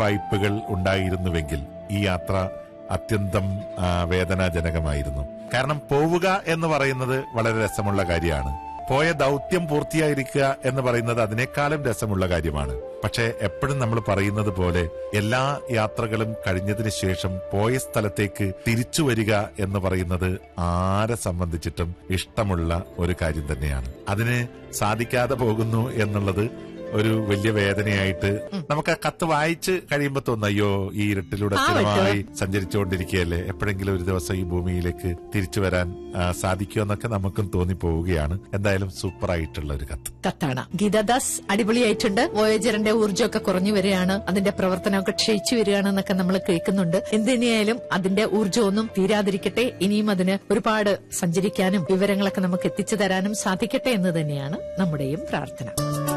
വായ്പകൾ ഉണ്ടായിരുന്നുവെങ്കിൽ ഈ യാത്ര അത്യന്തം ആ, വേദനാജനകമായിരുന്നു കാരണം പോവുക എന്ന് പറയുന്നത് വളരെ രസമുള്ള കാര്യമാണ് പോയ ദൗത്യം പൂർത്തിയായിരിക്കുക എന്ന് പറയുന്നത് അതിനേക്കാളും രസമുള്ള കാര്യമാണ് പക്ഷെ എപ്പോഴും നമ്മൾ പറയുന്നത് പോലെ എല്ലാ യാത്രകളും കഴിഞ്ഞതിന് ശേഷം പോയ സ്ഥലത്തേക്ക് തിരിച്ചു വരിക എന്ന് പറയുന്നത് ആരെ സംബന്ധിച്ചിട്ടും ഇഷ്ടമുള്ള ഒരു കാര്യം തന്നെയാണ് അതിന് സാധിക്കാതെ പോകുന്നു എന്നുള്ളത് ഒരു വലിയ വേദനയായിട്ട് നമുക്ക് ആ കത്ത് വായിച്ച് കഴിയുമ്പോ തോന്നുന്നു അയ്യോ ഈ ഇരുട്ടിലൂടെ ആ, സ്ഥിരമായി സഞ്ചരിച്ചുകൊണ്ടിരിക്കുകയല്ലേ എപ്പോഴെങ്കിലും ഒരു ദിവസം ഈ ഭൂമിയിലേക്ക് തിരിച്ചു വരാൻ ആ, സാധിക്കുമെന്നൊക്കെ നമുക്കും തോന്നിപ്പോവുകയാണ് എന്തായാലും സൂപ്പർ ആയിട്ടുള്ള ഒരു കത്ത് കത്താണ് ഗീതാദാസ് അടിപൊളിയായിട്ടുണ്ട് വോയേജറിന്റെ ഊർജ്ജമൊക്കെ കുറഞ്ഞു വരികയാണ് അതിന്റെ പ്രവർത്തനമൊക്കെ ക്ഷയിച്ചു വരികയാണെന്നൊക്കെ നമ്മൾ കേൾക്കുന്നുണ്ട് എന്തിനായാലും അതിന്റെ ഊർജ്ജമൊന്നും തീരാതിരിക്കട്ടെ ഇനിയും അതിന് ഒരുപാട് സഞ്ചരിക്കാനും വിവരങ്ങളൊക്കെ നമുക്ക് എത്തിച്ചു തരാനും സാധിക്കട്ടെ എന്ന് തന്നെയാണ് നമ്മുടെയും പ്രാർത്ഥന